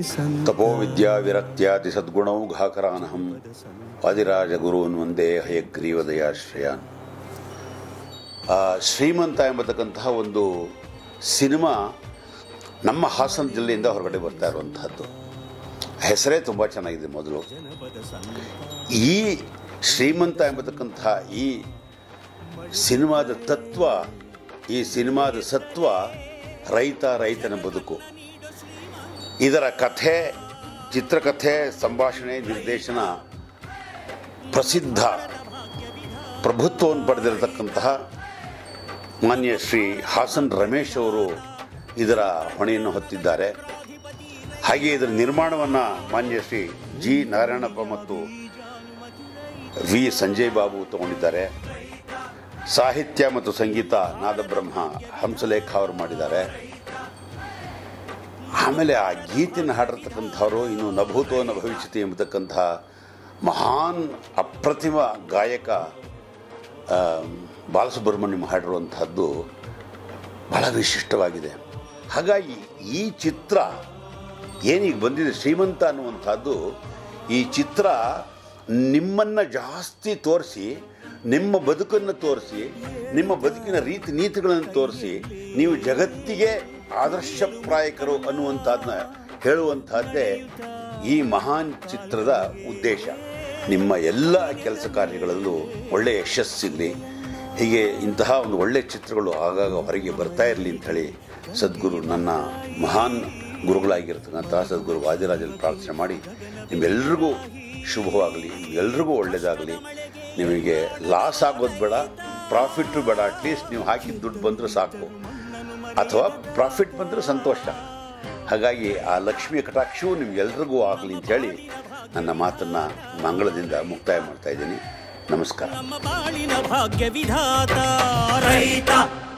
ತಪೋ ವಿದ್ಯಾ ವಿರಕ್ತ್ಯಾದಿ ಸದ್ಗುಣೌ ಘಾಕರಾನಹಂ ವಾದಿರಾಜ ಗುರುವನ್ ಒಂದೇ ಹಯಗ್ರೀವದಯಾಶ್ರಯಾನ್ ಆ, ಶ್ರೀಮಂತ ಎಂಬತಕ್ಕಂತಹ ಒಂದು ಸಿನಿಮಾ ನಮ್ಮ ಹಾಸನ ಜಿಲ್ಲೆಯಿಂದ ಹೊರಗಡೆ ಬರ್ತಾ ಇರುವಂತಹದ್ದು ಹೆಸರೇ ತುಂಬ ಚೆನ್ನಾಗಿದೆ ಮೊದಲು ಈ ಶ್ರೀಮಂತ ಎಂಬತಕ್ಕಂತಹ ಈ ಸಿನಿಮಾದ ತತ್ವ ಈ ಸಿನಿಮಾದ ಸತ್ವ ರೈತ ರೈತನ ಬದುಕು ಇದರ ಕಥೆ ಚಿತ್ರಕಥೆ ಸಂಭಾಷಣೆ ನಿರ್ದೇಶನ ಪ್ರಸಿದ್ಧ ಪ್ರಭುತ್ವವನ್ನು ಪಡೆದಿರತಕ್ಕಂತಹ ಮಾನ್ಯ ಶ್ರೀ ಹಾಸನ್ ರಮೇಶ್ ಅವರು ಇದರ ಹೊಣೆಯನ್ನು ಹೊತ್ತಿದ್ದಾರೆ ಹಾಗೆ ಇದರ ನಿರ್ಮಾಣವನ್ನು ಮಾನ್ಯ ಶ್ರೀ ಜಿ ನಾರಾಯಣಪ್ಪ ಮತ್ತು ವಿ ಸಂಜಯ್ ಬಾಬು ತಗೊಂಡಿದ್ದಾರೆ ಸಾಹಿತ್ಯ ಮತ್ತು ಸಂಗೀತ ನಾದಬ್ರಹ್ಮ ಹಂಸಲೇಖ ಅವರು ಮಾಡಿದ್ದಾರೆ ಆಮೇಲೆ ಆ ಗೀತೆನ ಹಾಡಿರ್ತಕ್ಕಂಥವರು ಇನ್ನು ನಭೂತೋ ನ ಭವಿಷ್ಯತಿ ಎಂಬತಕ್ಕಂತಹ ಮಹಾನ್ ಅಪ್ರತಿಮ ಗಾಯಕ ಆ, ಬಾಲಸುಬ್ರಹ್ಮಣ್ಯಂ ಹಾಡಿರುವಂತಹದ್ದು ಬಹಳ ವಿಶಿಷ್ಟವಾಗಿದೆ ಹಾಗಾಗಿ ಈ ಚಿತ್ರ ಏನೀಗ ಬಂದಿದೆ ಶ್ರೀಮಂತ ಅನ್ನುವಂಥದ್ದು ಈ ಚಿತ್ರ ನಿಮ್ಮನ್ನು ಜಾಸ್ತಿ ತೋರಿಸಿ ನಿಮ್ಮ ಬದುಕನ್ನು ತೋರಿಸಿ ನಿಮ್ಮ ಬದುಕಿನ ರೀತಿ ನೀತಿಗಳನ್ನು ತೋರಿಸಿ ನೀವು ಜಗತ್ತಿಗೆ ಆದರ್ಶಪ್ರಾಯಕರು ಅನ್ನುವಂಥದ್ದನ್ನ ಹೇಳುವಂತಹದ್ದೇ ಈ ಮಹಾನ್ ಚಿತ್ರದ ಉದ್ದೇಶ ನಿಮ್ಮ ಎಲ್ಲ ಕೆಲಸ ಕಾರ್ಯಗಳಲ್ಲೂ ಒಳ್ಳೆಯ ಯಶಸ್ಸಿರಲಿ ಹೀಗೆ ಇಂತಹ ಒಂದು ಒಳ್ಳೆಯ ಚಿತ್ರಗಳು ಆಗಾಗ ಹೊರಗೆ ಬರ್ತಾ ಇರಲಿ ಅಂಥೇಳಿ ಸದ್ಗುರು ನನ್ನ ಮಹಾನ್ ಗುರುಗಳಾಗಿರ್ತಕ್ಕಂತಹ ಸದ್ಗುರು ವಾದಿರಾಜಲ್ಲಿ ಪ್ರಾರ್ಥನೆ ಮಾಡಿ ನಿಮ್ಮೆಲ್ರಿಗೂ ಶುಭವಾಗಲಿ ನಿಮ್ಗೆಲ್ರಿಗೂ ಒಳ್ಳೆಯದಾಗಲಿ ನಿಮಗೆ ಲಾಸ್ ಆಗೋದು ಬೇಡ ಪ್ರಾಫಿಟ್ಟು ಬೇಡ ಅಟ್ಲೀಸ್ಟ್ ನೀವು ಹಾಕಿದ ದುಡ್ಡು ಬಂದರೂ ಸಾಕು ಅಥವಾ ಪ್ರಾಫಿಟ್ ಬಂದರೆ ಸಂತೋಷ ಹಾಗಾಗಿ ಆ ಲಕ್ಷ್ಮಿಯ ಕಟಾಕ್ಷವು ನಿಮ್ಗೆಲ್ರಿಗೂ ಆಗಲಿ ಅಂತೇಳಿ ನನ್ನ ಮಾತನ್ನು ಮಂಗಳದಿಂದ ಮುಕ್ತಾಯ ಮಾಡ್ತಾ ಇದ್ದೀನಿ ನಮಸ್ಕಾರ ನಮ್ಮ ಬಾಳಿನ ಭಾಗ್ಯ ವಿಧಾತ ರೈತ